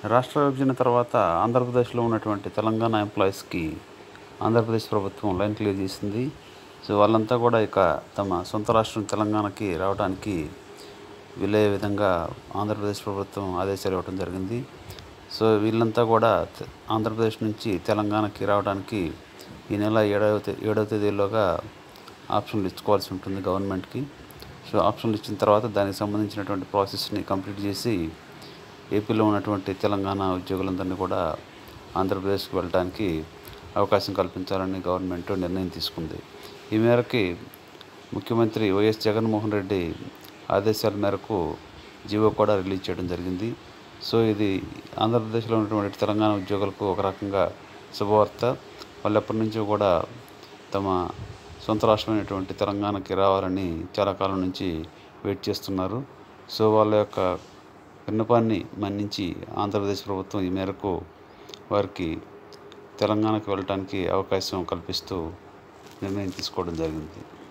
రాష్ట్ర విభజన తర్వాత ఆంధ్రప్రదేశ్లో ఉన్నటువంటి తెలంగాణ ఎంప్లాయీస్కి ఆంధ్రప్రదేశ్ ప్రభుత్వం లైన్ క్లియర్ చేసింది సో వాళ్ళంతా కూడా ఇక తమ సొంత రాష్ట్రం తెలంగాణకి రావడానికి వీలయ్యే విధంగా ఆంధ్రప్రదేశ్ ప్రభుత్వం ఆదేశాలు ఇవ్వడం జరిగింది సో వీళ్ళంతా కూడా తె- ఆంధ్రప్రదేశ్ నుంచి తెలంగాణకి రావడానికి ఈ నెల ఏడవ తే ఏడవ తేదీలోగా ఆప్షన్లు ఇచ్చుకోవాల్సి ఉంటుంది గవర్నమెంట్కి సో ఆప్షన్లు ఇచ్చిన తర్వాత దానికి సంబంధించినటువంటి ప్రాసెస్ని కంప్లీట్ చేసి ఏపీలో ఉన్నటువంటి తెలంగాణ ఉద్యోగులందరినీ కూడా ఆంధ్రప్రదేశ్కి వెళ్ళడానికి అవకాశం కల్పించాలని గవర్నమెంట్ నిర్ణయం తీసుకుంది ఈ మేరకి ముఖ్యమంత్రి వైఎస్ జగన్మోహన్ రెడ్డి ఆదేశాల మేరకు జీవో కూడా రిలీజ్ చేయడం జరిగింది సో ఇది ఆంధ్రప్రదేశ్లో ఉన్నటువంటి తెలంగాణ ఉద్యోగులకు ఒక రకంగా శుభవార్త వాళ్ళు ఎప్పటి నుంచో కూడా తమ సొంత రాష్ట్రమైనటువంటి తెలంగాణకి రావాలని చాలా కాలం నుంచి వెయిట్ చేస్తున్నారు సో వాళ్ళ యొక్క విన్నపాన్ని మన్నించి ఆంధ్రప్రదేశ్ ప్రభుత్వం ఈ మేరకు వారికి తెలంగాణకు వెళ్ళటానికి అవకాశం కల్పిస్తూ నిర్ణయం తీసుకోవడం జరిగింది